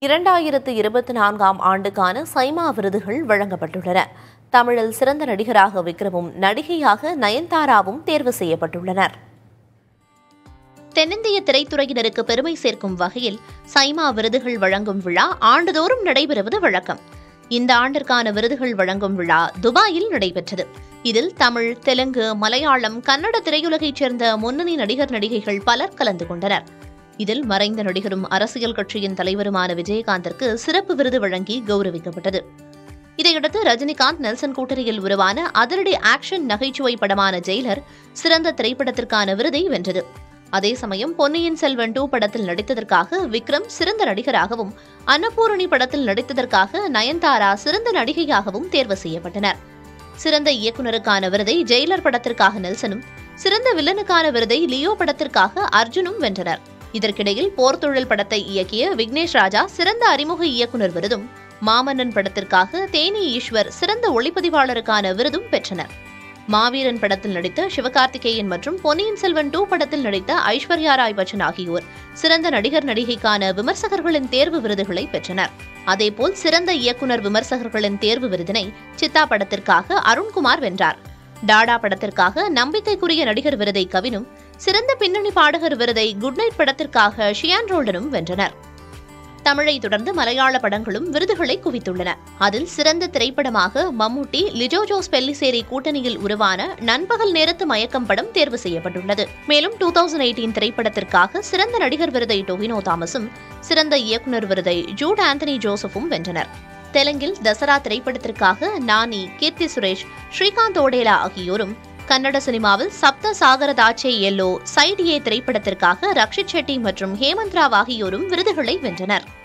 இரண்டாயிரத்து இருபத்தி நான்காம் ஆண்டுக்கான சைமா விருதுகள் வழங்கப்பட்டுள்ளன தமிழில் சிறந்த நடிகராக விக்ரமும் நடிகையாக நயன்தாராவும் தேர்வு செய்யப்பட்டுள்ளனர் தென்னிந்திய திரைத்துறையினருக்கு பெருமை சேர்க்கும் வகையில் சைமா விருதுகள் வழங்கும் விழா ஆண்டுதோறும் நடைபெறுவது வழக்கம் இந்த ஆண்டிற்கான விருதுகள் வழங்கும் விழா துபாயில் நடைபெற்றது இதில் தமிழ் தெலுங்கு மலையாளம் கன்னட திரையுலகைச் சேர்ந்த முன்னணி நடிகர் நடிகைகள் பலர் கலந்து கொண்டனர் இதில் மறைந்த நடிகரும் அரசியல் கட்சியின் தலைவருமான விஜயகாந்திற்கு சிறப்பு விருது வழங்கி கௌரவிக்கப்பட்டது இதையடுத்து ரஜினிகாந்த் நெல்சன் கூட்டணியில் உருவான அதிரடி ஆக்ஷன் நகைச்சுவை படமான ஜெயிலர் சிறந்த திரைப்படத்திற்கான விருதை வென்றது அதே சமயம் பொன்னியின் செல்வன் டூ படத்தில் நடித்ததற்காக விக்ரம் சிறந்த நடிகராகவும் அன்னபூரணி படத்தில் நடித்ததற்காக நயன்தாரா சிறந்த நடிகையாகவும் தேர்வு செய்யப்பட்டனர் சிறந்த இயக்குனருக்கான விருதை ஜெயிலர் படத்திற்காக நெல்சனும் சிறந்த வில்லனுக்கான விருதை லியோ படத்திற்காக அர்ஜுனும் வென்றனர் இதற்கிடையில் போர்த்தொழில் படத்தை இயக்கிய விக்னேஷ் ராஜா சிறந்த அறிமுக இயக்குனர் விருதும் மாமன்னன் படத்திற்காக தேனி ஈஸ்வர் சிறந்த ஒளிப்பதிவாளருக்கான விருதும் பெற்றனர் மாவீரன் படத்தில் நடித்த சிவகார்த்திகேயன் மற்றும் பொன்னியின் செல்வன் டூ படத்தில் நடித்த ஐஸ்வர்யா ராய் பச்சன் ஆகியோர் சிறந்த நடிகர் நடிகைக்கான விமர்சகர்களின் தேர்வு விருதுகளை பெற்றனர் அதேபோல் சிறந்த இயக்குனர் விமர்சகர்களின் தேர்வு விருதினை சித்தா படத்திற்காக அருண்குமார் வென்றார் டாடா படத்திற்காக நம்பிக்கைக்குரிய நடிகர் விருதை கவினும் சிறந்த பின்னணி பாடகர் விருதை குட்நைட் படத்திற்காக ஷியான் ரோல்டனும் வென்றனர் தமிழை தொடர்ந்து மலையாள படங்களும் விருதுகளை குவித்துள்ளன அதில் சிறந்த திரைப்படமாக மம்முட்டி லிஜோ ஜோஸ் பெல்லிசேரி கூட்டணியில் உருவான நண்பகல் நேரத்து மயக்கம் படம் தேர்வு செய்யப்பட்டுள்ளது மேலும் டூ தௌசண்ட் எயிட்டீன் திரைப்படத்திற்காக சிறந்த நடிகர் விருதை டொவினோ தாமஸும் சிறந்த இயக்குனர் விருதை ஜூட் ஆந்தனி ஜோசப்பும் வென்றனர் தெலுங்கில் தசரா திரைப்படத்திற்காக நானி கீர்த்தி சுரேஷ் ஸ்ரீகாந்த் ஓடேலா ஆகியோரும் கன்னட சினிமாவில் சப்த சாகரதாச்சே எல்லோ சைட் ஏ திரைப்படத்திற்காக ரக்ஷித் செட்டி மற்றும் ஹேமந்த் ராவ் ஆகியோரும் விருதுகளை வென்றனர்